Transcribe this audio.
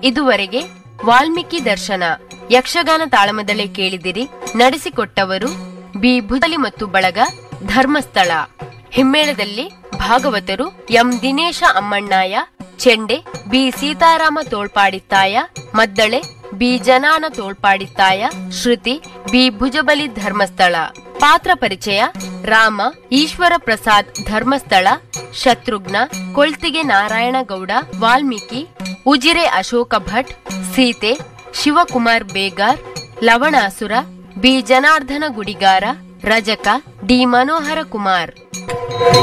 ಇದುವರೆಗೆ ವಾಲ್ಮೀಕಿ ದರ್ಶನ ಯಕ್ಷಗಾನ ತಾಳಮದಳೆ ಕೇಳಿದಿರಿ ನಡೆಸಿಕೊಟ್ಟವರು ಬಿ ಭುಜಲಿ ಮತ್ತು ಬಳಗ ಧರ್ಮಸ್ಥಳ ಹಿಮ್ಮೇಳದಲ್ಲಿ ಭಾಗವತರು ಎಂ ದಿನೇಶ ಅಮ್ಮಣ್ಣಾಯ ಚೆಂಡೆ ಬಿ ಸೀತಾರಾಮ ತೋಳ್ಪಾಡಿತ್ತಾಯ ಮದ್ದಳೆ ಬಿ ಜನಾನ ತೋಳ್ಪಾಡಿತ್ತಾಯ ಶ್ರುತಿ ಬಿ ಭುಜಬಲಿ ಧರ್ಮಸ್ಥಳ ಪಾತ್ರ ಪರಿಚಯ ರಾಮ ಈಶ್ವರ ಪ್ರಸಾದ್ ಧರ್ಮಸ್ಥಳ ಶತ್ರುಘ್ನ ಕೊಳ್ತಿಗೆ ನಾರಾಯಣಗೌಡ ವಾಲ್ಮೀಕಿ ಉಜಿರೆ ಅಶೋಕ ಭಟ್ ಸೀತೆ ಶಿವಕುಮಾರ್ ಬೇಗಾರ್ ಲವಣಾಸುರ ಬಿ ಜನಾರ್ದನ ಗುಡಿಗಾರ ರಜಕ ಡಿ ಮನೋಹರ ಕುಮಾರ್